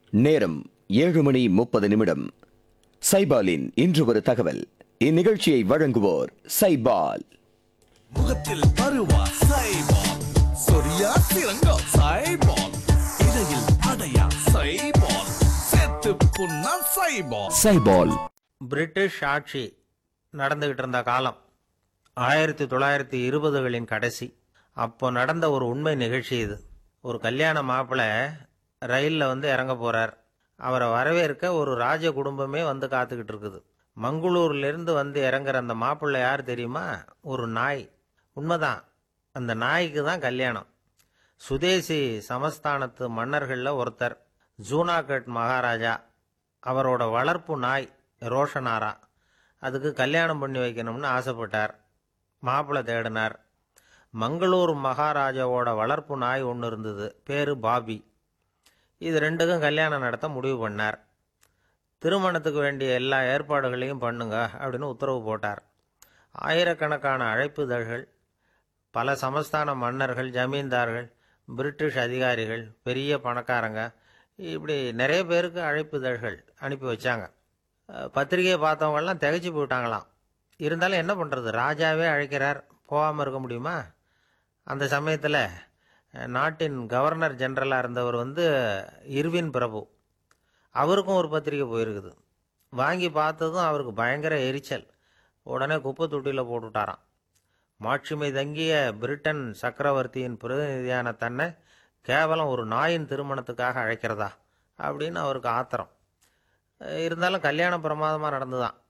நேரம் ஏழு மணி முப்பது நிமிடம் சைபாலின் இன்று ஒரு தகவல் இந்நிகழ்ச்சியை வழங்குவோர் சைபால் முகத்தில் பருவா சைபால் சொரியா சிறங்கோ சைபால் இடையில் அடையா சைபால் செத்து புண்ணா சைபால் சைபால் பிரிட்டிஷ் ஆட்சி நடந்துகிட்டு இருந்த காலம் ஆயிரத்தி தொள்ளாயிரத்தி இருபதுகளின் கடைசி அப்போ நடந்த ஒரு உண்மை நிகழ்ச்சி இது ஒரு கல்யாண மாப்பிள்ளை ரயிலில் வந்து இறங்க போறார் அவரை வரவேற்க ஒரு ராஜ குடும்பமே வந்து காத்துக்கிட்டு இருக்குது மங்களூர்லேருந்து வந்து இறங்குற அந்த மாப்பிள்ளை யார் தெரியுமா ஒரு நாய் உண்மைதான் அந்த நாய்க்கு தான் கல்யாணம் சுதேசி சமஸ்தானத்து மன்னர்களில் ஒருத்தர் ஜூனாகட் மகாராஜா அவரோட வளர்ப்பு நாய் ரோஷனாரா அதுக்கு கல்யாணம் பண்ணி வைக்கணும்னு ஆசைப்பட்டார் மாப்பிள்ளை தேடினார் மங்களூர் மகாராஜாவோட வளர்ப்பு நாய் ஒன்று இருந்தது பேரு பாபி இது ரெண்டுக்கும் கல்யாணம் நடத்த முடிவு பண்ணார் திருமணத்துக்கு வேண்டிய எல்லா ஏற்பாடுகளையும் பண்ணுங்க அப்படின்னு உத்தரவு போட்டார் ஆயிரக்கணக்கான அழைப்புதழ்கள் பல சமஸ்தான மன்னர்கள் ஜமீன்தார்கள் பிரிட்டிஷ் அதிகாரிகள் பெரிய பணக்காரங்க இப்படி நிறைய பேருக்கு அழைப்புதழ்கள் அனுப்பி வச்சாங்க அஹ், பத்திரிகையை பார்த்தவங்கெல்லாம் திகைச்சு போயிட்டாங்களாம் இருந்தாலும் என்ன பண்ணுறது ராஜாவே அழைக்கிறார் போகாமல் இருக்க முடியுமா அந்த சமயத்தில் நாட்டின் கவர்னர் ஜெனரலாக இருந்தவர் வந்து இர்வின் பிரபு அவருக்கும் ஒரு பத்திரிக்கை போயிருக்குது வாங்கி பார்த்ததும் அவருக்கு பயங்கர எரிச்சல் உடனே குப்பை தொட்டியில் போட்டுவிட்டாராம் மாட்சிமை தங்கிய பிரிட்டன் சக்கரவர்த்தியின் பிரதிநிதியான தன்னை கேவலம் ஒரு நாயின் திருமணத்துக்காக அழைக்கிறதா அப்படின்னு அவருக்கு ஆத்திரம் அஹ் இருந்தாலும் கல்யாணம் பிரமாதமாக நடந்துதான்